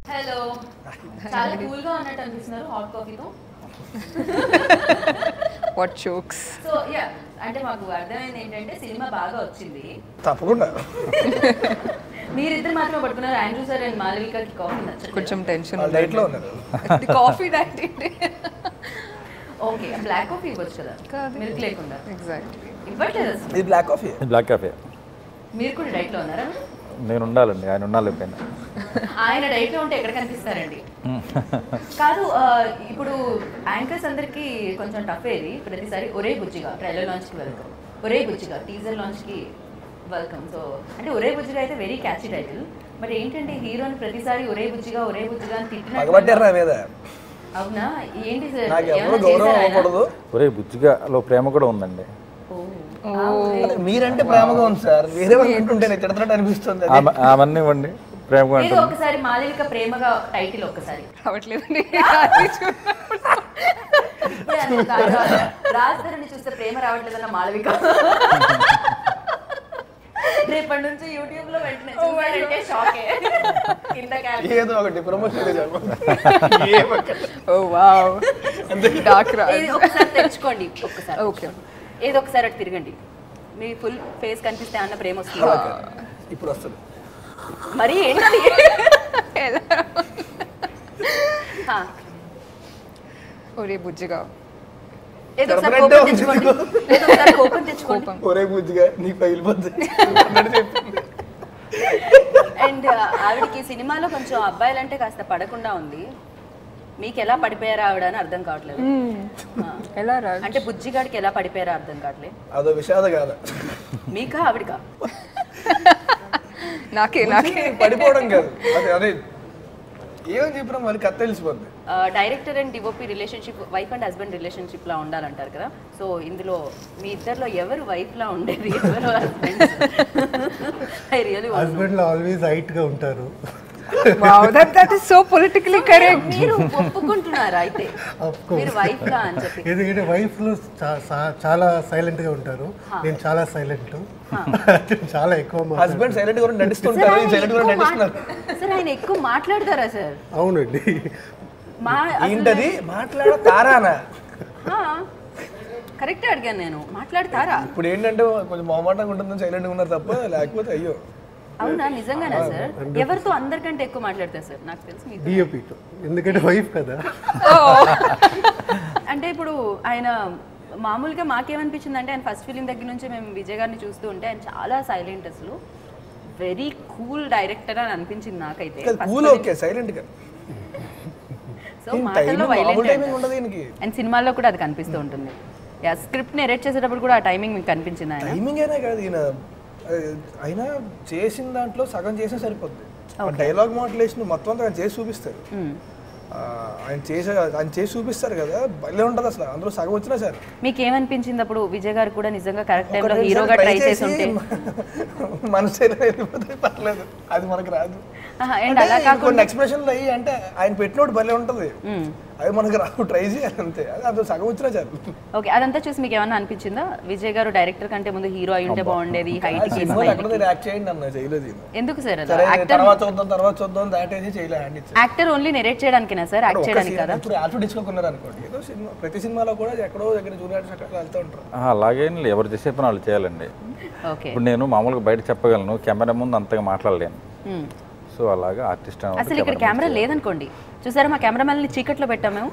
Hello చాలా cool గా ఉన్నట్టు అనిపిస్తున్నారు హాట్ కాఫీతో వాట్ జోక్స్ సో యా అంటే మాకు అర్థమైంది ఏంటంటే సినిమా బాగా వచ్చింది తప్పకుండా మీరిద్దరు మాత్రం పట్టుకున్నారు ఆండ్రూ సార్ అండ్ మాలవికకి కాఫీ నచ్చట్లేదు కొంచెం టెన్షన్ వాళ్ళు డైట్లో ఉన్నారు coffee diet okay black coffee ఇవ్వచ్చు కదా కాదు. మిల్క్ లేకుండా ఎగ్జాక్ట్లీ ఇవ్వట్లేదు అసలు ఇది బ్లాక్ కాఫీ బ్లాక్ కాఫీ మీరు కూడా డైట్ లో ఉన్నారా నేను ఉండాలండి ఆయన ఉండాలి ఎప్పుడైనా ఆయన డైట్ లో ఉంటే ఎక్కడ కనిపిస్తారండి కాదు ఆ, ఇప్పుడు యాంకర్స్ అందరికి కొంచెం టఫ్ ఏది ప్రతిసారి ఒరే బుజ్జిగా ట్రైలర్ లాంచ్ కి welcome Orey Bujjiga teaser launch కి వెల్కమ్ సో అంటే ఒరే బుజ్జిగా అయితే వెరీ క్యాచీ టైటిల్ బట్ ఏంటంటే హీరోని ప్రతిసారి ఒరే బుజ్జిగా ఒరే బుజ్జిగా అని పగబట్టారు నా తిట్టినట్టు మీద అవునా ఏంటి సార్ నాకు ఎవరు ఏమైనా గౌరవం చేశారా ఆయన? అవ్వకూడదు ఒరే బుజ్జిగాలో ప్రేమ కూడా ఉందండి ఓ. అదే మీరంటే ప్రేమగా ఉంది సార్ వేరే వాళ్ళు వింటుంటే నేను తిడుతున్నట్టు అనిపిస్తుంది అది. ఆమె ఆమెన్నీ ఇవ్వండి ప్రేమగా ఏదో ఉంటుంది ఒకసారి మాలవిక ప్రేమగా టైటిల్ ఒక్కసారి రావట్లేదండి ఇప్పుడే అన్న కాదు, కాదు. రాజధానిని చూస్తే ప్రేమ రావట్లేదన్న మాళవిక రేపటి నుంచి యూట్యూబ్ లో వెంటనే చూసారంటే షాకే కింద క్యారెక్టర్ ఏదో ఒకటి ప్రమోషన్ ఓ వావ్ డార్క్ రా ఇది ఒకసారి తెచ్చుకోండి ఒక్కసారి ఓకే ఏదో ఒకసారి అటు తిరగండి మీ ఫుల్ ఫేస్ కనిపిస్తే అన్న ప్రేమ వస్తుంది ఇప్పుడు వస్తుంది మరి ఏంటది హా, ఒరే బుజ్జిగా ఏదో ఒకసారి Permanent కోపం ఉంది. తెచ్చుకోండి ఏదో ఒకసారి కోపం తెచ్చుకోండి కోపం ఒరే బుజ్జిగా నీకు పగిలిపోతుంది అన్నట్టు చెప్పింది. అండ్ ఆవిడకి సినిమాలో కొంచెం అబ్బాయిలంటే కాస్త పడకుండా ఉంది మీకు ఎలా పడిపోయారా ఆవిడ అని అర్థం కావట్లేదు ఆ. ఎలా రా అంటే బుజ్జిగాడికి ఎలా పడిపోయారా అర్థం కావట్లేదు అదో విషాద కాదా మీకా ఆవిడకా నాకే నాకే పడిపోవడం కాదు అదే అదే ఏమని చెప్పినా మళ్ళీ కథ తెలిసిపోద్ది director and DOP relationship wife and husband relationship లా ఉండాలంటారు కదా సో ఇందులో మీ ఇద్దరిలో ఎవరు వైఫ్ లా ఉండేది ఎవరు husband I really husband always height గా ఉంటారు wow that that is so politically correct మీరు ఒప్పుకుంటున్నారా అయితే Of course. మీరు వైఫ్ లా అని చెప్పి ఎందుకంటే వైఫ్ లో చా- చా- చాలా సైలెంట్ గా ఉంటారు నేను చాలా సైలెంట్ చాలా ఎక్కువ మాట్లాడతాను. హస్బెండ్ సైలెంట్ గా నడుస్తుంటారు ఆయన సైలెంట్ గా ఎక్కువ నడుస్తున్నారు మాట్- సార్ ఆయన ఎక్కువ మాట్లాడతారా సార్ అవునండి మా అసలు- ఏంటది మాట్లాడతారానా కరెక్ట్ అడిగాను నేను మాట్లాడతారా ఇప్పుడు ఏంటంటే కొంచెం మొహమాటంగా ఉంటుందని సైలెంట్ గా ఉన్నారు తప్ప లేకపోతే అయ్యో అవునా నిజంగానా సార్ ఎవరితో అందరికంటే ఎక్కువ మాట్లాడతారు సార్ నాకు తెలిసి మీతో డిఓపితో ఎందుకంటే వైఫ్ కదా అంటే ఇప్పుడు ఆయన మామూలుగా మాకేమనిపించింది అంటే ఆయన ఫస్ట్ ఫిలిం దగ్గర నుంచి మేము విజయ్ గారిని చూస్తూ ఉంటే ఆయన చాలా సైలెంట్ అసలు వెరీ కూల్ డైరెక్టర్ అని అనిపించింది నాకైతే కూల్ ఓకే సైలెంట్ గా సో టైం మాటల్లో మామూలు వైలెంట్ టైమింగ్ ఉండదు దీనికి అండ్ సినిమాల్లో కూడా అది కనిపిస్తూ ఉంటుంది యా స్క్రిప్ట్ నెరేట్ చేసేటప్పుడు కూడా ఆ టైమింగ్ మీకు కనిపించింది ఆయన టైమింగ్ అయినా కాదు ఈయన ఆ, అయినా చేసిన దాంట్లో సగం చేసినా సరిపోద్ది డైలాగ్ మాడ్యులేషన్ మొత్తం అంతా ఆయన చేసి చూపిస్తారు మ్మ్. ఆ, ఆయన చేసే ఆయన చేసి చూపిస్తారు కదా భలే ఉంటుంది అసలు అందులో సగం వచ్చినా సరే మీకు ఏమనిపించింది అప్పుడు విజయ్ గారు కూడా నిజంగా కరెక్ట్ ఒక టైంలో రెండు హీరోగా సార్లు ట్రై చేసి ఉంటే మనసు అయినా వెళ్ళిపోతే పర్లేదు అది మనకు రాదు అండ్ అంటే అలా కొన్ని కాకుండా ఎక్స్ప్రెషన్లు అయ్యి అంటే ఆయన పెట్టినోడు భలే ఉంటుంది మ్మ్. అవి మనకు రావు ట్రై చేయాలి అంతే అది అందులో సగం వచ్చినా చాలు ఓకే అదంతా చూసి మీకు ఏమన్నా అనిపించిందా విజయ్ గారు డైరెక్టర్ కంటే ముందు హీరో అయి ఉంటే బాగుండేది హైట్ కి సినిమాలో స్మైల్ ఎక్కడ యాక్ట్ చేయండి అన్న చేయలేదు ఈయన. ఎందుకు సార్ అలా సరే యాక్టర్ తర్వాత చూద్దాం తర్వాత చూద్దాం దాటేసి చేయలే హ్యాండ్ ఇచ్చారు యాక్టర్ ఓన్లీ నెరేట్ చేయడానికేనా సార్ యాక్ట్ ఒక్క చేయడానికి scene కదా ఇప్పుడు ఆల్ఫెడ్ ఇచ్చుకోకున్నారు అనుకోండి ఏదో సినిమా ప్రతి సినిమాలో కూడా ఎక్కడో దగ్గర జూనియర్ అక్కడ వెళ్తూ ఉంటారు ఆహా, అలాగేం లేదు ఎవరు చేసే పని వాళ్ళు చేయాలండి ఓకే ఇప్పుడు నేను మామూలుగా బయట చెప్పగలను కెమెరా ముందు అంతగా మాట్లాడలేను మ్మ్. సో అలాగా ఆర్టిస్ట్ అసలు ఇక్కడ కెమెరా లేదనుకోండి చూసారా మా కెమెరామెన్ని చీకట్లో పెట్టాం మేము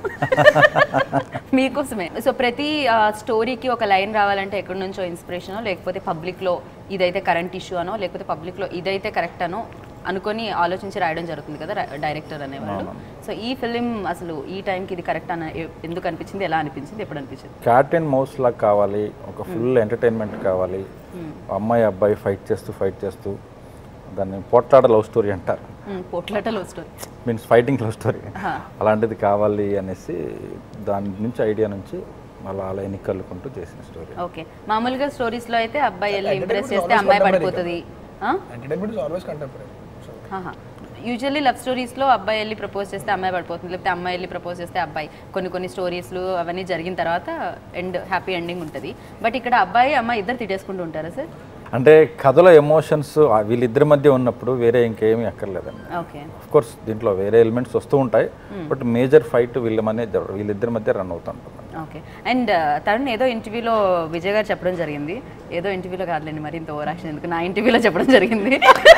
మీకోసమే సో ప్రతి స్టోరీకి ఒక లైన్ రావాలంటే ఎక్కడి నుంచో ఇన్స్పిరేషనో లేకపోతే పబ్లిక్లో ఇదైతే కరెంట్ ఇష్యూ అనో లేకపోతే పబ్లిక్లో ఇదైతే కరెక్ట్ అనో అనుకొని ఆలోచించి రాయడం జరుగుతుంది కదా డైరెక్టర్ అనేవాళ్ళు సో ఈ ఫిలిం అసలు ఈ టైంకి ఇది కరెక్ట్ అన్న ఎ- ఎందుకు అనిపించింది ఎలా అనిపించింది ఎప్పుడు అనిపించింది క్యాట్ అండ్ మౌస్ లాగా కావాలి ఒక ఫుల్ ఎంటర్టైన్మెంట్ కావాలి అమ్మాయి అబ్బాయి ఫైట్ చేస్తూ ఫైట్ చేస్తూ దాన్ని పోట్లాడ లవ్ స్టోరీ అంటారు మ్మ్, పొట్లటలో story means fighting love story అలాంటిది కావాలి అనేసి దాని నుంచి ఐడియా నుంచి అలా అలా ఎన్నికలుకుంటూ చేసిన స్టోరీ ఓకే మామూలుగా స్టోరీస్లో అయితే అబ్బాయి వెళ్ళి ఇంప్రెస్ చేస్తే అమ్మాయి పడిపోతుంది ఆ? Entertainment is always contemporary usually love స్టోరీస్లో అబ్బాయి వెళ్ళి ప్రపోజ్ చేస్తే అమ్మాయి పడిపోతుంది లేకపోతే అమ్మాయి వెళ్ళి ప్రపోజ్ చేస్తే అబ్బాయి కొన్ని కొన్ని స్టోరీస్లు అవన్నీ జరిగిన తర్వాత ఎండ్ హ్యాపీ ఎండింగ్ ఉంటుంది బట్ ఇక్కడ అబ్బాయి అమ్మాయి ఇద్దరు తిట్టేసుకుంటూ ఉంటారా సార్ అంటే కథలో ఎమోషన్స్ వీళ్ళిద్దరి మధ్య ఉన్నప్పుడు వేరే ఇంకేమీ అక్కర్లేదండి ఓకే ఆఫ్ కోర్స్ దీంట్లో వేరే ఎలిమెంట్స్ వస్తూ ఉంటాయి బట్ మేజర్ ఫైట్ వీళ్ళ మధ్య వీళ్ళిద్దరి మధ్య రన్ అవుతుంటుంది ఓకే అండ్ తరుణ్ ఏదో ఇంటర్వ్యూలో విజయ్ గారు చెప్పడం జరిగింది ఏదో ఇంటర్వ్యూలో కాదులేండి మరి ఇంత ఓవర్ యాక్షన్ ఎందుకు నా ఇంటర్వ్యూలో చెప్పడం జరిగింది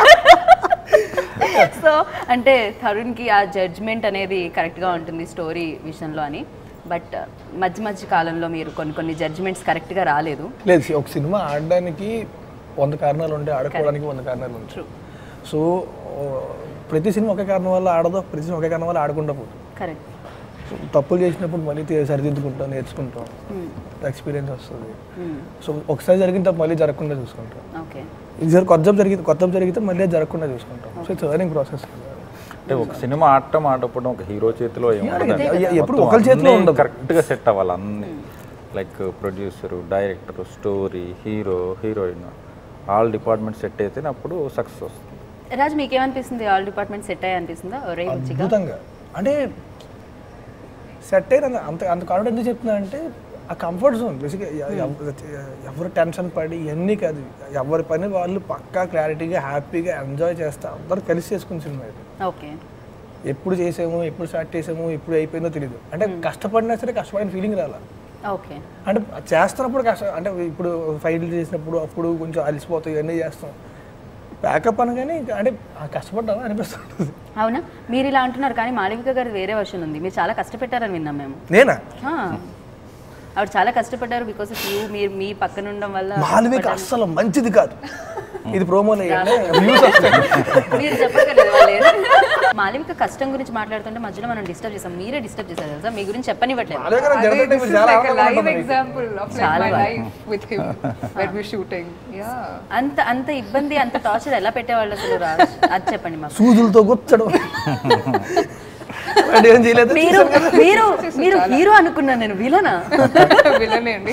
సో అంటే తరుణ్కి ఆ జడ్జ్మెంట్ అనేది కరెక్ట్గా ఉంటుంది స్టోరీ విషయంలో అని బట్ మధ్య మధ్య కాలంలో మీరు కొన్ని కొన్ని జడ్జ్మెంట్స్ కరెక్ట్గా రాలేదు లేదు see, ఒక సినిమా ఆడడానికి వంద కారణాలు ఉంటే ఆడుకోవడానికి వంద కారణాలు ఉంటాయి ట్రూ సో ఓ, ప్రతి సినిమా ఒకే కారణం వల్ల ఆడదు ప్రతి సినిమా ఒకే కారణం వల్ల ఆడకుండా పోదు కరెక్ట్ సో తప్పులు చేసినప్పుడు మళ్ళీ తే- సరిదిద్దుకుంటాం నేర్చుకుంటాం ఎక్స్పీరియన్స్ వస్తుంది సో ఒకసారి జరిగిన తప్పు మళ్ళీ జరగకుండా చూసుకుంటాం ఓకే ఇది జరి కొత్త job జరిగితే కొత్త job జరిగితే మళ్ళీ అది జరగకుండా చూసుకుంటాం సో ఇట్స్ లర్నింగ్ ప్రాసెస్ అంటే ఒక సినిమా ఆడటం ఆడకపోవడం ఒక హీరో చేతిలో ఎప్పుడు ఒకరి చేతిలో ఉండదు. కరెక్ట్గా సెట్ అవ్వాలి అన్ని like producer director story hero heroine all department set అయితే అప్పుడు సక్సెస్ వస్తుంది రాజ్ మీకేమనిపిస్తుంది ఆల్ డిపార్ట్మెంట్ సెట్ అయ్యి అనిపిస్తుందా ఒరే మంచిగా అద్భుతంగా అంటే సెట్ అయిన అంత అంత కాన్ఫిడెంట్ ఎందుకు చెప్తున్నా అంటే ఆ కంఫర్ట్ జోన్ బేసిక్గా ఎవరు టెన్షన్ పడి ఇవన్నీ కాదు ఎవరి పని వాళ్ళు పక్కా క్లారిటీగా హ్యాపీగా ఎంజాయ్ చేస్తా అందరూ కలిసి చేసుకుని సినిమా ఇది ఓకే ఎప్పుడు చేసాము ఎప్పుడు స్టార్ట్ చేసాము ఎప్పుడు అయిపోయిందో తెలియదు అంటే కష్టపడినా సరే కష్టపడిన ఫీలింగ్ రాలా ఓకే అంటే చేస్తున్నప్పుడు కష్టం అంటే ఇప్పుడు ఫైట్లు చేసినప్పుడు అప్పుడు కొంచెం అలసిపోతాయి ఇవన్నీ చేస్తాం ప్యాకప్ అనగానే ఇంకా అంటే ఆ కష్టపడ్డామా అనిపిస్తుంటుంది అవునా మీరు ఇలా అంటున్నారు కానీ మాళవిక గారి వేరే వర్షన్ ఉంది మీరు చాలా కష్టపెట్టారని విన్నాం మేము నేనా ఆ. ఆవిడ చాలా కష్టపడ్డారు బికాస్ ఆఫ్ యూ మీరు మీ పక్కన ఉండడం వల్ల మాలవిక అస్సలు మంచిది కాదు ఇది ప్రోమోలో వ్యూస్ వస్తాయి మీరు చెప్పగలరు వాళ్ళు ఏదో. మాలవిక కష్టం గురించి మాట్లాడుతుంటే మధ్యలో మనం డిస్టర్బ్ చేసాం మీరే డిస్టర్బ్ చేశారు తెలుసా మీ గురించి చెప్పనివ్వట్లేదు మాలవిక నాకు Adi, general this time is చాలా like a అవకాశం live ఉంటుంది. example of like Chala my baad. life with him when we're shooting. Yeah. అంత అంత ఇబ్బంది అంత టార్చర్ ఎలా పెట్టేవాళ్ళు అసలు రాజ్ అది చెప్పండి మాకు సూదులతో గుచ్చడం వాడు ఏం చేయలేదు మీరు మీరు మీరు హీరో అనుకున్నాను నేను విలనా Villain అండి.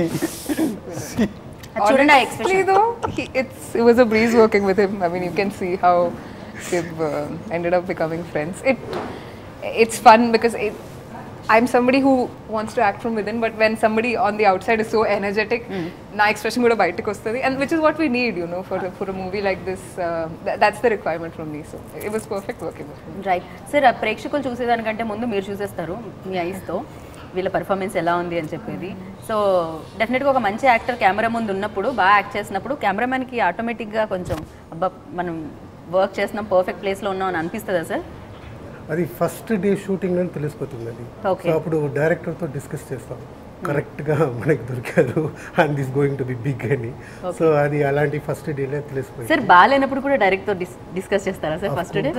అది చూడండి ఆ expression Honestly though, he, it's, it was a breeze working with him. I mean, you can see how we've uh, ended up becoming friends. It, it's fun because it, I'm somebody who wants to act from within, but when somebody on the outside is so energetic, నా expression కూడా బయటకు వస్తుంది, and which is what we need, you know, for a, for a movie like this. Uh, th- that's the requirement from me. So it was perfect working with him. Right sir ప్రేక్షకులు చూసేదానికంటే ముందు మీరు చూసేస్తారు మీ ఐస్తో వీళ్ళ performance ఎలా ఉంది అని చెప్పేది so డెఫినెట్గా ఒక మంచి యాక్టర్ కెమెరా ముందు ఉన్నప్పుడు బాగా యాక్ట్ చేసినప్పుడు కెమెరామెన్కి ఆటోమేటిక్గా కొంచెం అబ్బా మనం వర్క్ చేస్తున్నాం పర్ఫెక్ట్ ప్లేస్లో ఉన్నాం అని అనిపిస్తుందా సార్ అది ఫస్ట్ డే షూటింగ్ అని తెలిసిపోతుంది అది Okay. సో అప్పుడు డైరెక్టర్తో డిస్కస్ చేస్తాం కరెక్ట్గా మనకి దొరికారు and this going to be big అని సో అది అలాంటి ఫస్ట్ డేనే తెలిసిపోయింది సార్ బాగాలేనప్పుడు కూడా డైరెక్ట్తో డిస్ డిస్కస్ చేస్తారా సార్ ఫస్ట్ డే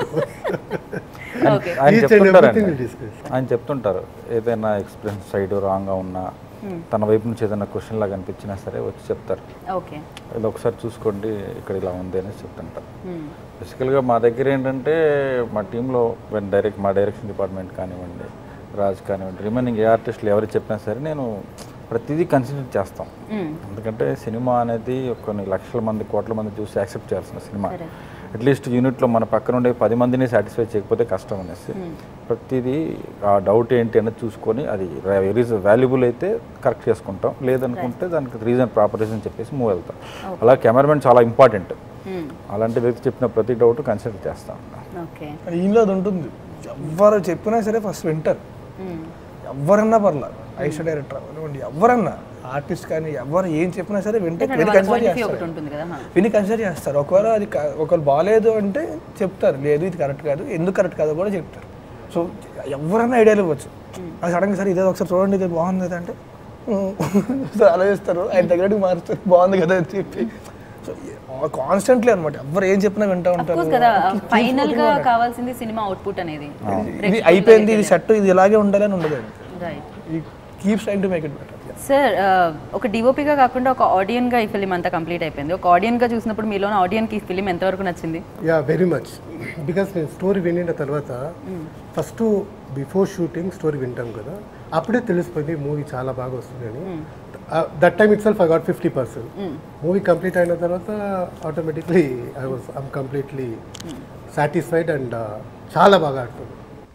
ఓకే ఆయన Each and చెప్తుంటారండి everything we discuss. ఆయన చెప్తుంటారు ఏదైనా ఎక్స్ప్రెషన్ సైడ్ రాంగ్గా ఉన్నా తన వైపు నుంచి ఏదైనా క్వశ్చన్ లాగా అనిపించినా సరే వచ్చి చెప్తారు ఓకే ఇది ఒకసారి చూసుకోండి ఇక్కడ ఇలా ఉంది అనేసి చెప్తుంటారు బేసికల్గా మా దగ్గర ఏంటంటే మా టీంలో డైరెక్ట్ మా డైరెక్షన్ డిపార్ట్మెంట్ కానివ్వండి రాజ్ కానివ్వండి రిమైనింగ్ ఏ ఆర్టిస్టులు ఎవరు చెప్పినా సరే నేను ప్రతిదీ కన్సిడర్ చేస్తాం ఎందుకంటే సినిమా అనేది కొన్ని లక్షల మంది కోట్ల మంది చూసి యాక్సెప్ట్ చేయాల్సిన సినిమా అట్లీస్ట్ యూనిట్లో మన పక్కన ఉండే పది మందిని సాటిస్ఫై చేయకపోతే కష్టం అనేసి ప్రతిదీ ఆ డౌట్ ఏంటి అనేది చూసుకొని అది వాల్యుబుల్ అయితే కరెక్ట్ చేసుకుంటాం లేదనుకుంటే దానికి రీజన్ ప్రాపర్ రీజన్ చెప్పేసి మూవ్ వెళ్తాం అలా కెమెరామెన్ చాలా ఇంపార్టెంట్ అలాంటి వ్యక్తి చెప్పిన ప్రతి డౌట్ కన్సిడర్ చేస్తాం ఓకే ఈయనలో అది ఉంటుంది ఎవరు చెప్పినా సరే ఫస్ట్ వింటారు ఎవరన్నా పర్లా ఐష డైరెక్టర్ అవ్వండి ఎవరన్నా ఆర్టిస్ట్ కానీ ఎవరు ఏం చెప్పినా సరే వింటారు విని కన్సిడర్ ఒకటి చేస్తారు ఉంటుంది కదా హా. విని కన్సిడర్ చేస్తారు ఒకవేళ అది కా- ఒకవేళ బాగాలేదు అంటే చెప్తారు లేదు ఇది కరెక్ట్ కాదు ఎందుకు కరెక్ట్ కాదో కూడా చెప్తారు సో ఎవరైనా ఐడియాలు ఇవ్వచ్చు అది సడన్గా సరే ఇదే ఒకసారి చూడండి ఇది బాగుంది కదా అంటే "ఉమ్." ఆలోచిస్తారు ఆయన తగ్గట్టు మారుస్తారు బాగుంది కదా అని చెప్పి సో కాన్స్టెంట్లీ అనమాట ఎవరు ఏం చెప్పినా వింటూ కోర్స్ ఉంటారు కదా ఫైనల్ గా కావాల్సింది సినిమా అవుట్పుట్ అనేది ఇది అయిపోయింది ఇది సెట్ ఇది ఇలాగే ఉండాలని ఉండదండి right he keeps trying to make it better sir ఒక డిఓపిగా కాకుండా ఒక ఆడియన్ గా ఈ ఫిలిం అంతా కంప్లీట్ అయిపోయింది ఒక ఆడియన్ గా చూసినప్పుడు మీలో ఆడియన్ కి ఈ ఫిలిం ఎంతవరకు నచ్చింది యా వెరీ మచ్ బికాస్ నేను స్టోరీ వినిన తర్వాత ఫస్ట్ బిఫోర్ షూటింగ్ స్టోరీ వింటాం కదా అప్పుడే తెలిసిపోయింది మూవీ చాలా బాగా వస్తుందని that time itself I got fifty percent movie complete అయిన తర్వాత automatically I was I'm completely satisfied and చాలా బాగా ఆడుతుంది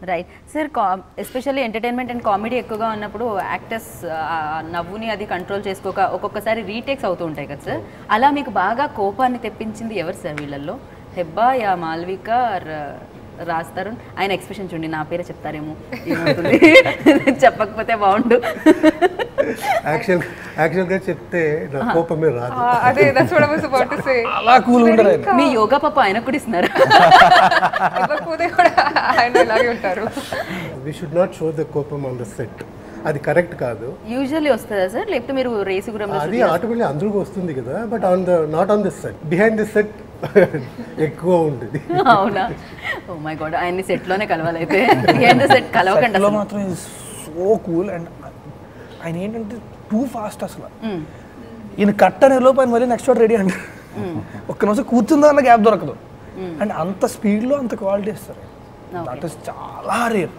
రైట్ సార్ కా ఎస్పెషల్లీ ఎంటర్టైన్మెంట్ అండ్ కామెడీ ఎక్కువగా ఉన్నప్పుడు యాక్టర్స్ నవ్వుని అది కంట్రోల్ చేసుకోక ఒక్కొక్కసారి రీటేక్స్ అవుతూ ఉంటాయి కదా సార్ అలా మీకు బాగా కోపాన్ని తెప్పించింది ఎవరు సార్ వీళ్ళల్లో హెబ్బా యా మాల్విక ఆర్ రాజ్ తరుణ్ ఆయన ఎక్స్ప్రెషన్ చూడండి నా పేరే చెప్తారేమో ఏమవుతుంది చెప్పకపోతే బాగుండు యాక్చువల్ యాక్చువల్గా చెప్తే నా కోపమే రాదు Uh, అదే that's what I was about to say అలా కూల్ ఉంటారు ఆయన మీ యోగా పాప ఆయనకు కూడా ఇస్తున్నారు ఇవ్వకపోతే కూడా ఆయన ఇలాగే ఉంటారు we should not show the కోపం ఆన్ ద సెట్ అది కరెక్ట్ కాదు యూజువల్లీ వస్తుందా సార్ లేకపోతే మీరు రేసుగురంలో అది ఆటోమేటిక్ అందరికీ వస్తుంది కదా but on the not on the set behind the set ఎక్కువ ఉంటుంది అవునా ఓ మై గాడ్ ఆయన్ని సెట్ లోనే కలవాలి అయితే ఏంటో సెట్ కలవకండి లో అసలు. మాత్రం సో కూల్ అండ్ ఆయన ఏంటంటే టూ ఫాస్ట్ అసలు మ్మ్. ఈయన కట్ అనే లోపు ఆయన మళ్ళీ నెక్స్ట్ షాట్ రెడీ అంటారు ఒక్క నిమిషం కూర్చుందా అన్న గ్యాప్ దొరకదు అండ్ అంత స్పీడ్లో అంత క్వాలిటీ ఇస్తారు దట్ ఇస్ చాలా రేర్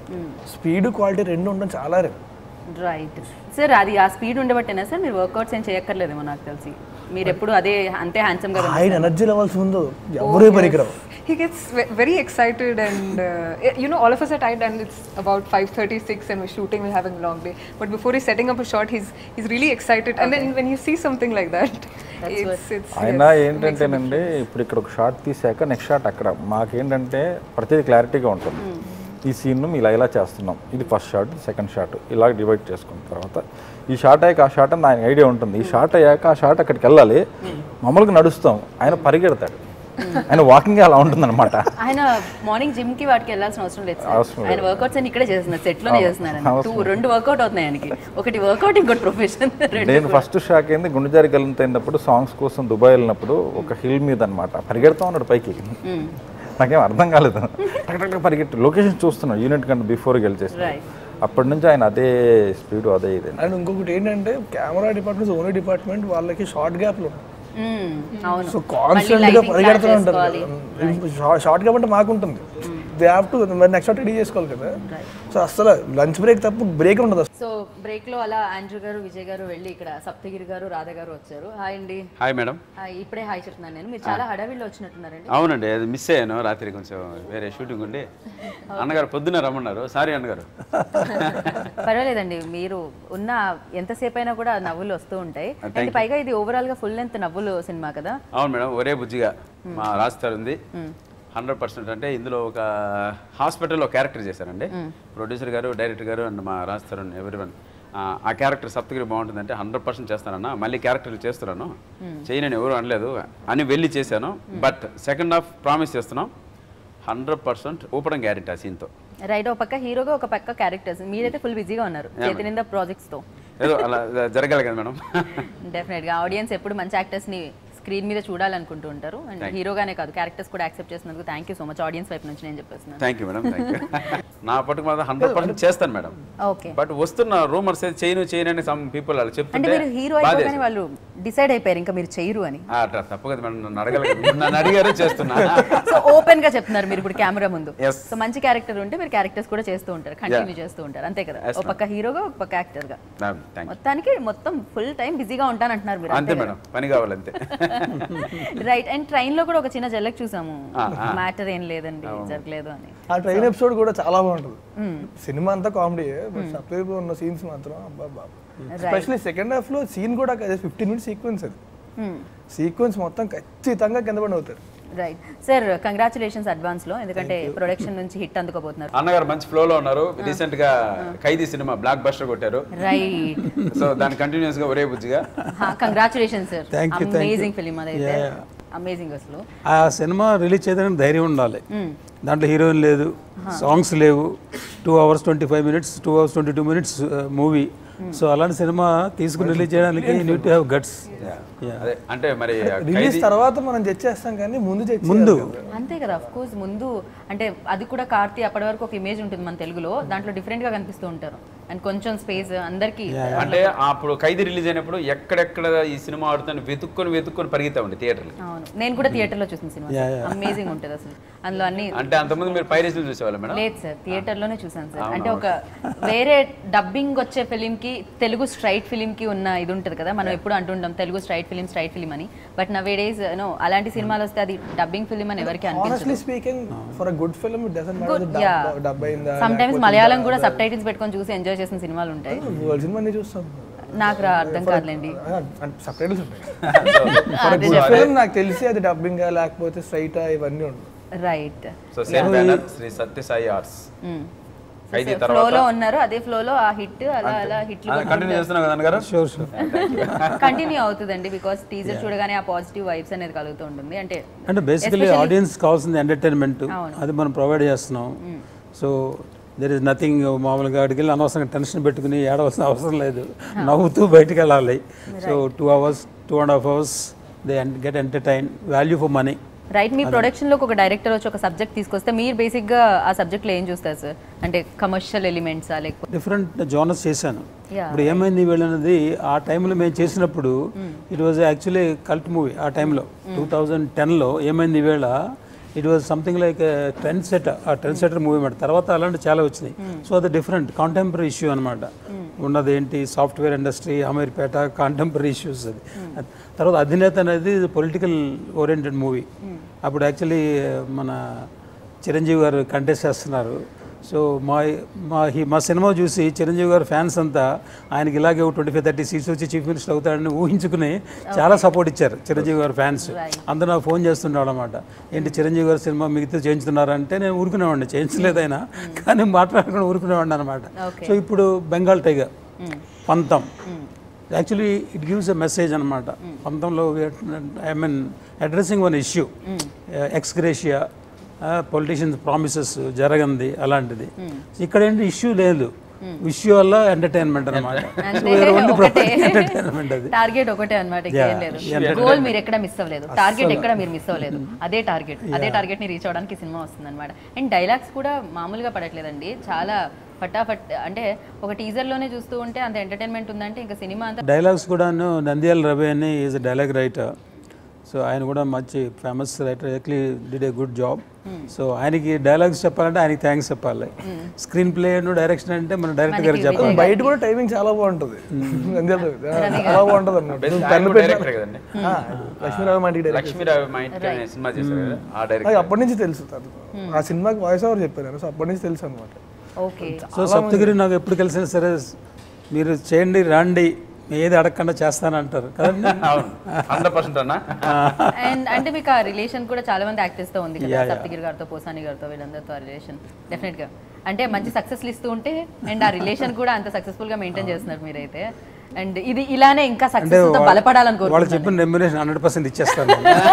స్పీడ్ క్వాలిటీ రెండు ఉండడం చాలా రేర్ రైట్ సార్ అది ఆ స్పీడ్ ఉండబట్టేనా సార్ మీరు వర్కౌట్స్ ఏం చేయక్కర్లేదేమో నాకు తెలిసి మీరు ఎప్పుడు అదే అంతే హ్యాండ్సమ్ గా ఆయన ఎనర్జీ లెవెల్స్ ముందు ఎవరే పనికిరావు he gets ve- very excited and uh, you know all of us are tired and it's about 5.36 and we're shooting we're having a long day but before he's setting up a shot he's he's really excited and then when you see something like that That's it's, it's ఆయన yes, ఏంటంటేనండి ఇప్పుడు ఇక్కడ ఒక shot తీసాక next shot అక్కడ మాకేంటంటే ప్రతిదీ క్లారిటీగా ఉంటుంది ఈ సీన్ ఇలా ఇలా చేస్తున్నాం ఇది ఫస్ట్ షాట్ సెకండ్ షాట్ ఇలా డివైడ్ చేసుకున్న తర్వాత ఈ షాట్ అయ్యాక ఆ షాట్ అని ఆయన ఐడియా ఉంటుంది ఈ షాట్ అయ్యాక ఆ షాట్ అక్కడికి వెళ్ళాలి మామూలుగా నడుస్తాం ఆయన పరిగెడతాడు ఆయన వాకింగ్ అలా ఉంటుందన్నమాట ఆయన మార్నింగ్ జిమ్ కి వాటికి వెళ్ళాల్సిన అవసరం లేదు సార్. అవసరం లేదు. ఆయన వర్కౌట్స్ అన్ని ఇక్కడే చేస్తున్నారు సెట్ లోనే చేస్తున్నారు ఆయన. టూ రెండు వర్కౌట్ అవుతున్నాయి ఆయనకి ఒకటి వర్కౌట్ ఇంకోటి ప్రొఫెషన్ నేను ఫస్ట్ షాక్ అయింది గుండెజారి వెళ్ళినప్పుడు సాంగ్స్ కోసం దుబాయ్ వెళ్ళినప్పుడు ఒక హిల్ మీద అనమాట పరిగెడతా ఉన్నాడు పైకి నాకేం అర్థం కాలేదు టక్ టక్ టక్ పరిగెట్టి లొకేషన్ చూస్తున్నాడు యూనిట్ కంటే బిఫోర్ గెలిచేసి రైట్ అప్పటి నుంచి ఆయన అదే స్పీడ్ అదే ఇది అండ్ ఇంకొకటి ఏంటంటే కెమెరా డిపార్ట్మెంట్ ఓన్లీ డిపార్ట్మెంట్ వాళ్ళకి షార్ట్ గ్యాప్లు అవును సో మళ్ళీ కాన్స్టెంట్ గా lighting పరిగెడుతూ plan ఉంటారు చేసుకోవాలి. షార్ట్ గ్యాప్ అంటే మాకుంటుంది దే హ్యావ్ టు మరి నెక్స్ట్ షాట్ రెడీ చేసుకోవాలి కదా సో అసలు లంచ్ బ్రేక్ తప్ప బ్రేక్ ఉండదు అసలు సో బ్రేక్ లో అలా ఆండ్రూ గారు విజయ్ గారు వెళ్ళి ఇక్కడ సప్తగిరి గారు రాధా గారు వచ్చారు హాయ్ అండి హాయ్ మేడం హాయ్ ఇప్పుడే హాయ్ చెప్తున్నాను నేను మీరు చాలా హడావిడిలో వచ్చినట్టున్నారండి అవునండి అది మిస్ అయ్యాను రాత్రి కొంచెం వేరే షూటింగ్ ఉండి అన్నగారు పొద్దున్న రమ్మన్నారు సారీ అన్నగారు పర్వాలేదండి మీరు ఉన్న ఎంతసేపు అయినా కూడా నవ్వులు వస్తూ ఉంటాయి అండ్ పైగా ఇది ఓవరాల్ గా ఫుల్ లెంత్ నవ్వులు సినిమా కదా అవును మేడం ఒరే బుజ్జిగా మా రాస్తారు ఉంది హండ్రెడ్ పర్సెంట్ అంటే ఇందులో ఒక హాస్పిటల్లో క్యారెక్టర్ చేశారండి ప్రొడ్యూసర్ గారు డైరెక్టర్ గారు అండ్ మా రాస్తారు ఎవ్రీ వన్ ఆ క్యారెక్టర్ సప్తగిరి బాగుంటుందంటే హండ్రెడ్ పర్సెంట్ చేస్తానన్న మళ్ళీ క్యారెక్టర్ చేస్తున్నాను చేయనని ఎవరు అనలేదు అని వెళ్ళి చేశాను బట్ సెకండ్ హాఫ్ ప్రామిస్ చేస్తున్నాం హండ్రెడ్ పర్సెంట్ ఊపడం గ్యారెంటీ ఆ సీన్తో రైట్ ఒక పక్క హీరోగా ఒక పక్క క్యారెక్టర్స్ మీరైతే ఫుల్ బిజీగా ఉన్నారు చేతి నిండా ప్రాజెక్ట్స్ తో ఏదో అలా జరగాలి కదా మేడం డెఫినెట్ గా ఆడియన్స్ ఎప్పుడు మంచి యాక్టర్స్ ని స్క్రీన్ మీద చూడాలనుకుంటూ ఉంటారు అండ్ హీరోగానే కాదు క్యారెక్టర్స్ కూడా యాక్సెప్ట్ చేసినందుకు thank you so much audience వైపు నుంచి నేను చెప్పేస్తున్నాను thank you madam thank you నా పట్టుకు మాత్రం హండ్రెడ్ పర్సెంట్ చేస్తాను మేడం ఓకే బట్ వస్తున్న రూమర్స్ చేయను చేయను అని సమ్ పీపుల్ వాళ్ళు అంటే చెప్తుంటే మీరు హీరో బాధ అయిపోగానే వేసింది. వాళ్ళు డిసైడ్ అయిపోయారు ఇంకా మీరు చేయరు అని ఆ, అట్లా తప్పు కదా మేడం నన్ను అడగలేదు మీరు నన్ను అడిగారు చేస్తున్నా సో ఓపెన్ గా చెప్తున్నారు మీరు ఇప్పుడు కెమెరా ముందు Yes. సో మంచి క్యారెక్టర్ ఉంటే మీరు క్యారెక్టర్స్ కూడా చేస్తూ ఉంటారు కంటిన్యూ చేస్తూ ఉంటారు అంతే కదా Yes, ఒక పక్క హీరోగా ఒక పక్క యాక్టర్ గా మ్యామ్ థ్యాంక్ మొత్తానికి మొత్తం ఫుల్ టైం బిజీగా ఉంటానంటున్నారు మీరు అంతే మేడం పని కావాలంతే రైట్ అండ్ ట్రైన్ లో కూడా ఒక చిన్న జల్లక్ చూసాము ఆ, ఆ. మ్యాటర్ ఏం లేదండి జరగలేదు అని ఆ ట్రైన్ ఎపిసోడ్ కూడా చాలా బాగుంటుంది సినిమా అంతా కామెడీ బట్ సపరేట్ ఉన్న సీన్స్ మాత్రం అబ్బా బాబా ఎస్పెషల్లీ సెకండ్ హాఫ్ లో సీన్ కూడా ఫిఫ్టీన్ మినిట్స్ సీక్వెన్స్ అది సీక్వెన్స్ మొత్తం ఖచ్చితంగా కింద పడి అవుతారు రైట్ సార్ కంగ్రాచులేషన్స్ అడ్వాన్స్ లో ఎందుకంటే ప్రొడక్షన్ నుంచి హిట్ అందుకోబోతున్నారు అన్నగారు మంచి ఫ్లోలో ఉన్నారు రీసెంట్ గా ఖైదీ సినిమా బ్లాక్ బస్టర్ కొట్టారు రైట్ సో దాని కంటిన్యూస్ గా Orey Bujjiga congratulation sir Thank you, thank you. Amazing film అదైతే Yeah, yeah. అమేజింగ్ అసలు ఆ సినిమా రిలీజ్ చేయడానికి ధైర్యం ఉండాలి దాంట్లో హీరోయిన్ లేదు సాంగ్స్ లేవు two hours twenty five minutes two hours twenty two minutes movie so అలాంటి సినిమా తీసుకుని రిలీజ్ చేయడానికి నీట్ టు హ్యావ్ గట్స్ అదే అంటే మరి రిలీజ్ ఖైదీ తర్వాత మనం జడ్జ్ చేస్తాం కానీ ముందు జడ్జ్ ముందు అంతే కదా అఫ్ కోర్స్ ముందు అంటే అది కూడా కార్తీ అప్పటి వరకు ఒక ఇమేజ్ ఉంటుంది మన తెలుగులో దాంట్లో డిఫరెంట్ గా కనిపిస్తూ ఉంటారు అండ్ కొంచెం స్పేస్ అందరికి అంటే అప్పుడు ఖైదీ రిలీజ్ అయినప్పుడు ఎక్కడెక్కడ ఈ సినిమా ఆడుతాను వెతుక్కొని వెతుక్కొని పరిగెత్తామండి థియేటర్లు అవును నేను కూడా థియేటర్ లో చూసిన సినిమా Yeah, yeah. అమేజింగ్ ఉంటుంది అసలు అందులో అన్ని అంటే అంతకుముందు మీరు పైరసీలు చూసేవాళ్ళం మేడం లేదు సార్ థియేటర్ లోనే చూసాను సార్ అవునా, అంటే ఒక వేరే డబ్బింగ్ వచ్చే ఫిలిం కి తెలుగు స్ట్రైట్ ఫిలిం కి ఉన్న ఇది ఉంటుంది కదా మనం ఎప్పుడు అంటుంటాం Telugu straight film straight film అని బట్ నవే డేస్ నో అలాంటి సినిమాలు వస్తే అది డబ్బింగ్ ఫిలిం అని ఎవరికి ఆనెస్ట్లీ అనిపించదు speaking for a good film it doesn't Good, matter yeah. Dub అయిందా సమ్ టైమ్స్ మలయాళం కూడా సబ్ టైటిల్స్ పెట్టుకొని చూసి ఎంజాయ్ చేసిన సినిమాలు ఉంటాయి వరల్డ్ సినిమా అన్ని చూస్తాం నాకు రా అర్థం కాదులేండి సబ్ టైటిల్స్ ఉంటాయి ఫర్ గుడ్ ఫిల్మ్ నాకు తెలిసి అది డబ్బింగ్ లేకపోతే స్ట్రైట్ ఇవన్నీ ఉండవు right so same banner Shri Sathya Sai arts Khaidi flow తర్వాత లో ఉన్నారు అదే ఫ్లో లో ఆ హిట్ అలా అలా హిట్లు కంటిన్యూ చేస్తున్నాం కదా అన్నగారు షూర్ షూర్ కంటిన్యూ అవుతుందండి బికాస్ టీజర్ చూడగానే ఆ పాజిటివ్ వైబ్స్ అనేది కలుగుతూ ఉంటుంది అంటే అంటే బేసికలీ especially- ఆడియన్స్ కావాల్సింది ఎంటర్టైన్మెంట్ అవును. అది మనం ప్రొవైడ్ చేస్తున్నాం సో దెర్ ఇస్ నథింగ్ మామూలుగా అడిగి వెళ్ళి అనవసరంగా టెన్షన్ పెట్టుకుని ఏడవలసిన అవసరం లేదు నవ్వుతూ బయటికి వెళ్ళాలి so two hours two and half hours they get entertain value for money right మీ ప్రొడక్షన్ లో ఒక డైరెక్టర్ వచ్చి ఒక సబ్జెక్ట్ తీసుకొస్తే మీరు బేసిక్ గా ఆ సబ్జెక్ట్ లో ఏం చూస్తారు సార్ అంటే కమర్షియల్ ఎలిమెంట్స్ లేకపోతే డిఫరెంట్ జానర్స్ చేశాను Yeah. ఇప్పుడు ఏమైంది వీళ్ళన్నది ఆ టైంలో మేము చేసినప్పుడు it was actually cult movie ఆ టైంలో టూ థౌజండ్ టెన్లో ఏమైంది ఈవేళ it was something like trend set ఆ ట్రెండ్ సెటర్ మూవీ మాట తర్వాత అలాంటి చాలా వచ్చినాయి సో అది డిఫరెంట్ కాంటెంపరీ ఇష్యూ అనమాట ఉన్నది ఏంటి software industry Ameerpet contemporary issues అది తర్వాత అధినేత అనేది పొలిటికల్ ఓరియంటెడ్ మూవీ అప్పుడు యాక్చువల్లీ మన చిరంజీవి గారు కంటెస్ట్ చేస్తున్నారు సో మా మా హీ మా సినిమా చూసి చిరంజీవి గారు ఫ్యాన్స్ అంతా ఆయనకి ఇలాగే ట్వంటీ ఫైవ్ థర్టీ సీట్స్ వచ్చి చీఫ్ మినిస్టర్ అవుతాడని ఊహించుకుని చాలా సపోర్ట్ ఇచ్చారు చిరంజీవి గారు ఫ్యాన్స్ అందరూ నాకు ఫోన్ చేస్తుండేవాడు అనమాట ఏంటి చిరంజీవి గారు సినిమా మిగతా చేయించుతున్నారంటే నేను ఊరుకునేవాడిని చేయించలేదైనా కానీ మాట్లాడకుండా ఊరుకునేవాడిని అనమాట Okay. సో ఇప్పుడు Bengal Tiger Pantham actually it gives a message అనమాట పంతంలో I mean addressing one issue ex gratia politicians promises జరగంది అలాంటిది ఇక్కడ ఏంటి ఇష్యూ లేదు ఇష్యూ వల్ల ఎంటర్టైన్మెంట్ అనమాట అంటే ఒకటే ఎంటర్టైన్మెంట్ అది టార్గెట్ ఒకటే అనమాట ఇంకేం లేదు గోల్ మీరు ఎక్కడ మిస్ అవ్వలేదు టార్గెట్ ఎక్కడ మీరు మిస్ అవ్వలేదు అదే టార్గెట్ అదే టార్గెట్ ని రీచ్ అవడానికి సినిమా వస్తుంది అనమాట అండ్ డైలాగ్స్ కూడా మామూలుగా పడట్లేదండి చాలా ఫటాఫట్ అంటే ఒక టీజర్ లోనే చూస్తూ ఉంటే అంత ఎంటర్టైన్మెంట్ ఉందంటే ఇంకా సినిమా అంతా డైలాగ్స్ కూడాను నంద్యాల రవి అని ఈజ్ డైలాగ్ రైటర్ సో ఆయన కూడా మంచి ఫేమస్ రైటర్ ఎక్లీ did a good job so ఆయనకి డైలాగ్స్ చెప్పాలంటే ఆయనకి థ్యాంక్స్ చెప్పాలి స్క్రీన్ ప్లే డైరెక్షన్ అంటే మన డైరెక్టర్ గారికి మనకి చెప్పాలి బయట కూడా టైమింగ్ చాలా బాగుంటుంది నంద్యాల రవి. ఆ, చాలా బాగుంటుంది అన్నమాట Best నువ్వు ఆయన పెన్ను కూడా పెట్టిన- director కదండి. ఆ, లక్ష్మీరావు మాంటి డైరెక్టర్ లక్ష్మీరావు మా ఇంటికి అనే సినిమా చేశారు కదా ఆ నాకు డైరెక్టర్ అప్పటి నుంచి తెలుసు తను. ఆ సినిమాకి వాయిస్ ఓవర్ చెప్పాను సో అప్పటి నుంచి తెలుసు అనమాట ఓకే సో సప్తగిరి నాకు ఎప్పుడు కలిసినా సరే మీరు చేయండి రండి ఏది అడగకుండా చేస్తానంటారు కదండి అవును హండ్రెడ్ పర్సెంట్ అన్నా అండ్ అంటే మీకు ఆ రిలేషన్ కూడా చాలా మంది యాక్టర్స్ తో ఉంది కదా Yeah, yeah. సప్తగిరి గారితో పోసాని గారితో వీళ్ళందరితో ఆ రిలేషన్ డెఫినెట్ గా అంటే మంచి సక్సెస్ ఇస్తూ ఉంటే అండ్ ఆ రిలేషన్ కూడా అంత సక్సెస్ఫుల్ గా మెయింటైన్ చేస్తున్నారు మీరైతే అండ్ ఇది ఇలానే ఇంకా అంటే సక్సెస్ తో వా- బలపడాలని వాళ్ళు కోరుకుంటున్నాను చెప్పిన రెమ్యునేషన్ హండ్రెడ్ పర్సెంట్ ఇచ్చేస్తాను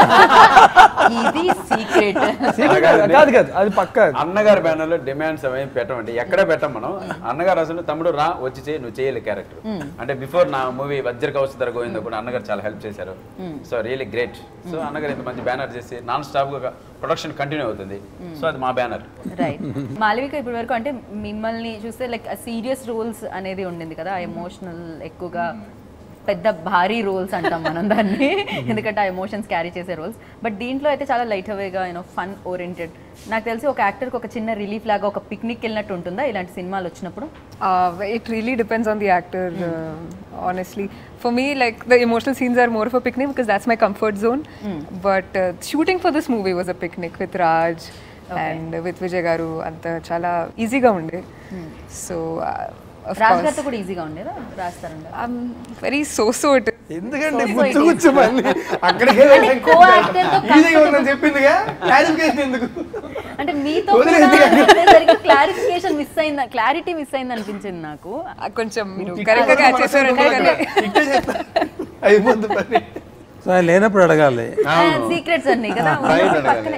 ఇది సీక్రెట్ కాదు కాదు అది పక్క అన్నగారి బ్యానర్ లో డిమాండ్స్ అవేం పెట్టమండి ఎక్కడ పెట్టం మనం అన్నగారు అసలు తమ్ముడు రా వచ్చి చేయి నువ్వు చేయలే క్యారెక్టర్ అంటే బిఫోర్ నా మూవీ వజ్ర కౌశధర గోవింద కూడా అన్నగారు చాలా హెల్ప్ చేశారు సో రియలీ గ్రేట్ సో అన్నగారు ఇంత మంచి బ్యానర్ చేసి నాన్ స్టాప్ గా ప్రొడక్షన్ కంటిన్యూ అవుతుంది సో అది మా బ్యానర్ రైట్ మాలవిక ఇప్పటి వరకు అంటే మిమ్మల్ని చూస్తే లైక్ సీరియస్ రోల్స్ అనేది ఉండింది కదా ఎమోషనల్ ఎక్కువగా పెద్ద భారీ రోల్స్ అంటాం మనం దాన్ని ఎందుకంటే ఆ ఎమోషన్స్ క్యారీ చేసే రోల్స్ బట్ దీంట్లో అయితే చాలా లైట్ అవేగా యూనో ఫన్ ఓరియంటెడ్ నాకు తెలిసి ఒక యాక్టర్కి ఒక చిన్న రిలీఫ్ లాగా ఒక పిక్నిక్ వెళ్ళినట్టు ఉంటుందా ఇలాంటి సినిమాలు వచ్చినప్పుడు Uh, it really depends on the actor, uh, honestly. For me, like the emotional scenes are more of a picnic because that's my comfort zone. But uh, shooting for this movie was a picnic with Raj and uh, with Vijay Garu and chala easy ga unde. So, uh, of Raj course, గారితో కూడా ఈజీగా ఉండేదా రాస్తారండి I'm very so-so it. ఎందుకంటే So, so గుచ్చు it is. గుచ్చు మళ్ళీ అక్కడికే అంటే co-actor తో ఈజీగా ఉందని చెప్పిందిగా క్లారిఫికేషన్ ఎందుకు అంటే మీతో వదిలేయండి. కూడా చెప్పేసరికి క్లారిఫికేషన్ మిస్ అయిందా క్లారిటీ మిస్ అయింది అనిపించింది నాకు Uh, కొంచెం మీరు కరెక్ట్గా క్యాచ్ చేశారంటే కానీ ఇట్టే చెప్తా అయిపోద్ది పని సో ఆయన లేనప్పుడు అడగాలి సీక్రెట్స్ అన్ని కదా Right పక్కనే.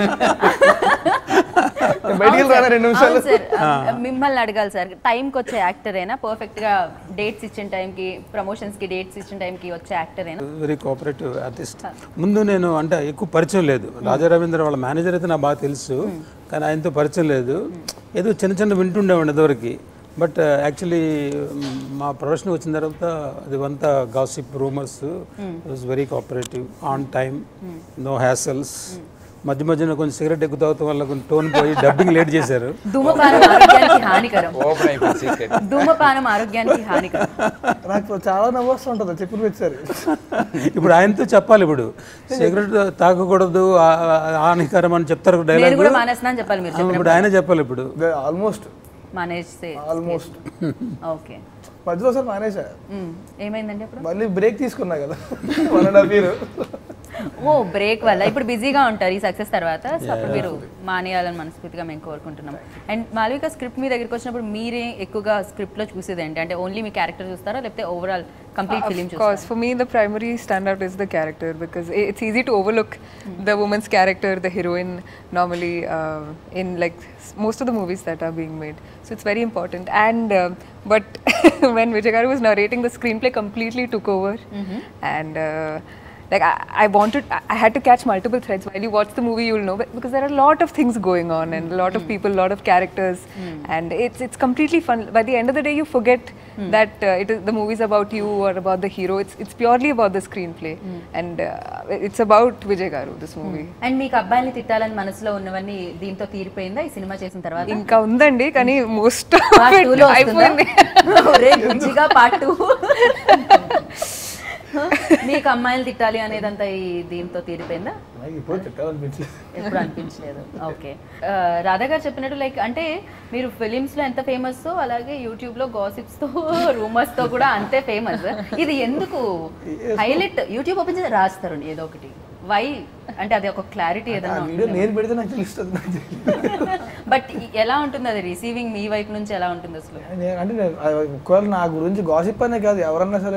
బయటికి రానా రెండు నిమిషాలు అవును సార్ మిమ్మల్ని అడగాలి సార్ టైంకి వచ్చే యాక్టర్ అయినా పర్ఫెక్ట్ గా డేట్స్ ఇచ్చిన టైంకి ప్రమోషన్స్ కి డేట్స్ ఇచ్చిన టైంకి వచ్చే యాక్టర్ అయినా వెరీ కోఆపరేటివ్ ఆర్టిస్ట్ ముందు నేను అంటే ఎక్కువ పరిచయం లేదు రాజా రవీంద్ర వాళ్ళ మేనేజర్ అయితే నాకు బాగా తెలుసు కానీ ఆయనతో పరిచయం లేదు ఏదో చిన్న చిన్న వింటుండేవాడిని ఇదివరకు బట్ యాక్చువల్లీ మా ప్రొడక్షన్ వచ్చిన తర్వాత అది అంతా gossip rumours was very cooperative on time no hassles మధ్య మధ్యన కొంచెం సిగరెట్ ఎక్కువ తాగుతాం వల్ల కొంచెం టోన్ పోయి డబ్బింగ్ లేట్ చేశారు ధూమపానం ఆరోగ్యానికి హానికరం ఓపెన్ అయిపోయింది సీక్రెట్ ధూమపానం ఆరోగ్యానికి హానికరం నాకు చాలా నవ్వు వస్తుంటుంది చెప్పిన వచ్చారు ఇప్పుడు ఆయనతో చెప్పాలి ఇప్పుడు సిగరెట్ తాగకూడదు ఆ- ఆ- హానికరం అని చెప్తారు నేను డైలాగ్ కూడా మానేస్తున్నాను చెప్పాలి మీరు ఇప్పుడు చెప్పినప్పుడు ఆయన చెప్పాలి ఇప్పుడు ఆల్మోస్ట్ మానేస్తే ఆల్మోస్ట్ ఓకే మధ్యలో సార్ మానేసా మ్మ్. ఏమైందండి అప్పుడు మళ్ళీ బ్రేక్ తీసుకున్నా కదా వన్ అండ్ హాఫ్ ఇయర్ ఓ బ్రేక్ వల్ల ఇప్పుడు బిజీగా ఉంటారు ఈ సక్సెస్ తర్వాత సో అప్పుడు మీరు మానేయాలని మనస్ఫూర్తిగా మేము కోరుకుంటున్నాం అండ్ మాలవిక స్క్రిప్ట్ మీ దగ్గరికి వచ్చినప్పుడు మీరే ఎక్కువగా స్క్రిప్ట్ లో చూసేది ఏంటి అంటే ఓన్లీ మీ క్యారెక్టర్ చూస్తారా లేకపోతే ఓవరాల్ కంప్లీట్ ఫిలిం Of చూస్తారా course, for me, the primary standout is the character because i- it's easy to overlook the woman's character, the heroine, normally uh, in like s- most of the movies that are being made. So it's very important. And um but when Vijay Garu was narrating, the screenplay completely took over, and. Uh, like I, I wanted, I I had to catch multiple threads. While you watch the movie, you'll know but- because there are a lot of things going on and a lot of people, a lot of characters, and it's it's completely fun. By the end of the day, you forget that uh, it is the movie's about you or about the hero. It's it's purely about the screenplay, and uh, it's about Vijay Garu. This movie. And మీకు అబ్బాయిని తిట్టాలని మనసులో ఉన్నవన్నీ దీంతో తీరిపోయిందా ఈ cinema చేసిన తర్వాత ఇంకా ఉందండి కానీ మోస్ట్ పార్ట్ టూ లో అయిపోయింది ఒరే బుజ్జిగా పార్ట్ టూ మీకు అమ్మాయిలు తిట్టాలి అనేదంతా ఈ దీంతో తీరిపోయిందా నాకు ఇప్పుడు తిట్టాలనిపించింది ఎప్పుడు అనిపించలేదు ఓకే రాధా గారు చెప్పినట్టు లైక్ అంటే మీరు ఫిలిమ్స్ లో ఎంత ఫేమస్ అలాగే యూట్యూబ్ లో గాసిప్స్ తో రూమర్స్ తో కూడా అంతే ఫేమస్ ఇది ఎందుకు హైలైట్ యూట్యూబ్ ఓపెన్ చేసి రాస్తారు ఏదో ఒకటి వై అంటే అది ఒక క్లారిటీ ఆ ఏదైనా వీడియో నేను పెడితే నాకు తెలుస్తుంది నాకు తెలియదు. బట్ ఎలా ఉంటుంది అది రిసీవింగ్ మీ వైపు నుంచి ఎలా ఉంటుంది అసలు నేను అంటే నేను ఆ, ఒకవేళ నా గురించి గాసిప్ అనే కాదు ఎవరన్నా సరే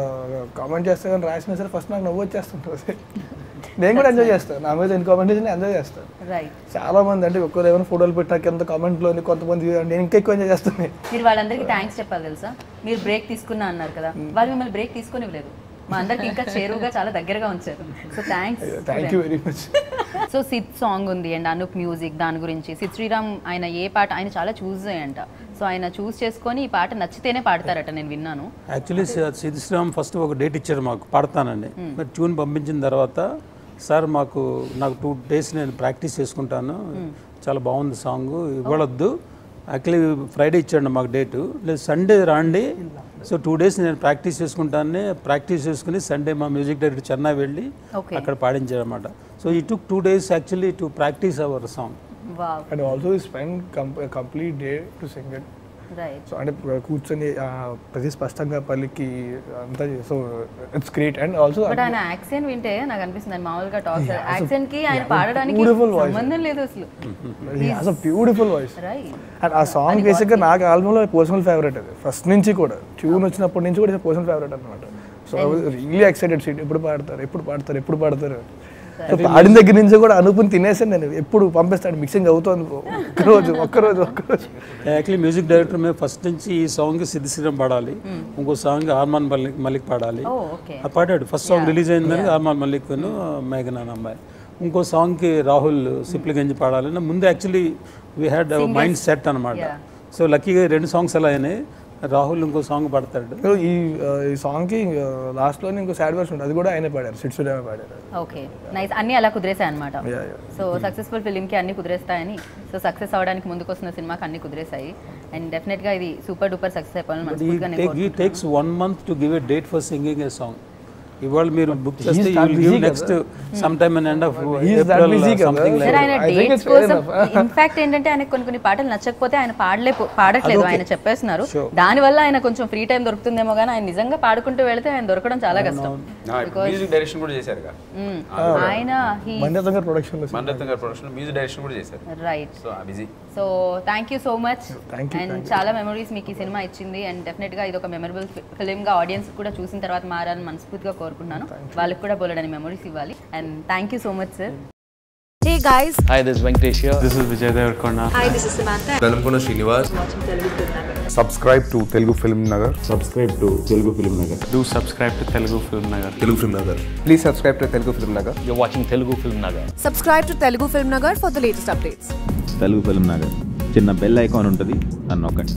కామెంట్ చేస్తే కానీ రాసినా సరే ఫస్ట్ నాకు నవ్వు వచ్చేస్తుంటుంది నేను కూడా ఎంజాయ్ చేస్తాను నా మీద ఎన్ని కామెంట్ చేసినా ఎంజాయ్ చేస్తాను రైట్ చాలా మంది అంటే ఒక్కరు ఏమైనా ఫోటోలు పెట్టినా కింద కామెంట్లో కొంతమంది నేను ఇంకా ఎక్కువ ఎంజాయ్ చేస్తాను మీరు వాళ్ళందరికీ థ్యాంక్స్ చెప్పాలి తెలుసా మీరు బ్రేక్ తీసుకున్నా అన్నారు కదా వాళ్ళు మిమ్మల్ని బ్రేక్ తీసుకునివ్వలేదు మా అందరికి ఇంకా చేరువుగా చాలా దగ్గరగా ఉంచారు so thanks thank you very much so Sid song ఉంది అండ్ అనూప్ మ్యూజిక్ దాని గురించి సిద్ శ్రీరామ్ ఆయన ఏ పాట ఆయన చాలా చూస్ అంట సో ఆయన చూస్ చేసుకొని ఈ పాట నచ్చితేనే పాడతారట నేను విన్నాను యాక్చువల్లీ సిద్ధి శ్రీరామ్ ఫస్ట్ ఒక డేట్ ఇచ్చారు మాకు పాడతానండి మరి ట్యూన్ పంపించిన తర్వాత సార్ మాకు నాకు టూ డేస్ నేను ప్రాక్టీస్ చేసుకుంటాను చాలా బాగుంది సాంగ్ ఇవ్వడొద్దు యాక్చువల్లీ ఫ్రైడే ఇచ్చాడు మాకు డేటు లేదు సండే రాండి సో టూ డేస్ నేను ప్రాక్టీస్ చేసుకుంటానే ప్రాక్టీస్ చేసుకుని సండే మా మ్యూజిక్ డైరెక్టర్ చెన్నై వెళ్ళి Okay. అక్కడ పాడించారు అనమాట so he took two days actually to practise our song wow and also spend complete day to sing it right so అంటే కూర్చొని ఆ, ప్రతి స్పష్టంగా పలికి అంతా so it's great and also but ఆయన యాక్సెంట్ వింటే నాకు అనిపిస్తుంది ఆయన మామూలుగా టాక్ యాక్సెంట్ కి ఆయన పాడడానికి beautiful voice. సంబంధం లేదు అసలు అ బ్యూటిఫుల్ వాయిస్ రైట్ అండ్ ఆ సాంగ్ బేసిక్గా నాకు ఆల్బంలో పర్సనల్ ఫేవరెట్ అది ఫస్ట్ నుంచి కూడా ట్యూన్ వచ్చినప్పటి నుంచి కూడా పర్సనల్ ఫేవరెట్ అనమాట so I was really excited సీట్ ఎప్పుడు పాడతారు ఎప్పుడు పాడతారు ఎప్పుడు పాడతారు So, పాడిన దగ్గర నుంచి కూడా అనుకుని తినేసాను నేను ఎప్పుడు పంపిస్తాడు మిక్సింగ్ అవుతుంది ఒక్కరోజు ఒక్కరోజు ఒక్కరోజు యాక్చువల్లీ మ్యూజిక్ డైరెక్టర్ మేము ఫస్ట్ నుంచి ఈ సాంగ్ సిద్ధి శ్రీరామ్ పాడాలి ఇంకో సాంగ్ ఆర్మాన్ మల్లిక్ మల్లిక్ పాడాలి ఓ ఓకే ఆ పాడాడు ఫస్ట్ సాంగ్ రిలీజ్ అయిందని ఆర్మాన్ మల్లిక్ మేఘనా అమ్మాయి ఇంకో సాంగ్కి రాహుల్ సిప్లిగంజ్ పాడాలని ముందు actually we had mind set అనమాట Yeah. సో లక్కీగా రెండు సాంగ్స్ అలా అయినాయి రాహుల్ ఇంకో సాంగ్ పాడతాడు So, ఈ ఆ, ఈ సాంగ్కి లాస్ట్లో ఇంకో సాడ్ వర్షన్ ఉంటుంది అది కూడా ఆయనే పాడారు సిట్ సుడేమే పాడారు ఓకే నైస్ అన్ని అలా కుదిరేసాయి అనమాట Yeah, yeah. సో సక్సెస్ఫుల్ ఫిలింకి అన్ని కుదిరేస్తాయని సో సక్సెస్ అవడానికి ముందుకు వస్తున్న సినిమాకి అన్ని కుదిరేసాయి అండ్ డెఫినెట్గా ఇది సూపర్ డూపర్ సక్సెస్ అయిపోవాలని మనస్ఫూర్తిగా నేను ఈ కోరుకుంటున్నాను. Takes one month to give a date for singing a song ఇవాళ మీరు బుక్ చేస్తే that busy కదా. Next sometime and end of He is that busy కదా. సంథింగ్ సార్ ఆయన I think dates it's fair కోసం enough. In fact ఏంటంటే ఆయన కొన్ని కొన్ని పాటలు నచ్చకపోతే ఆయన పాడలే పాడట్లేదు ఆయన చెప్పేస్తున్నారు Sure. దాని వల్ల ఆయన కొంచెం ఫ్రీ టైం దొరుకుతుందేమో కానీ ఆయన నిజంగా పాడుకుంటూ వెళ్తే ఆయన దొరకడం చాలా కష్టం మ్యూజిక్ డైరెక్షన్ కూడా చేశారు మ్మ్. ఆయన హీ మన్యతం గారు ప్రొడక్షన్లో మన్రత్నం గారి ప్రొడక్షన్ మ్యూజిక్ డైరెక్షన్ కూడా చేశారు right so busy so thank you so much Thank you, and thank you. చాలా మెమరీస్ మీకు ఈ సినిమా ఇచ్చింది అండ్ డెఫినెట్గా ఇది ఒక మెమరబుల్ ఫిలింగా ఆడియన్స్ కూడా చూసిన తర్వాత మారాలని మనస్ఫూర్తిగా కోరుకుంటున్నాను వాళ్ళకి కూడా బోలెడని మెమరీస్ ఇవ్వాలి and thank you so much sir Hey guys, Hi, this is Venkatesh here. This is Vijay Devarkonda. hi, this is Samantha. Velankonda Srinivas subscribe to Telugu Film Nagar. Subscribe to Telugu Film Nagar. Do subscribe to Telugu Film Nagar. Telugu film Nagar Please subscribe to Telugu Film Nagar. You're watching Telugu Film Nagar. Subscribe to Telugu Film Nagar for the latest updates. Telugu film Nagar చిన్న bell icon ఉంటుంది అని నొక్కండి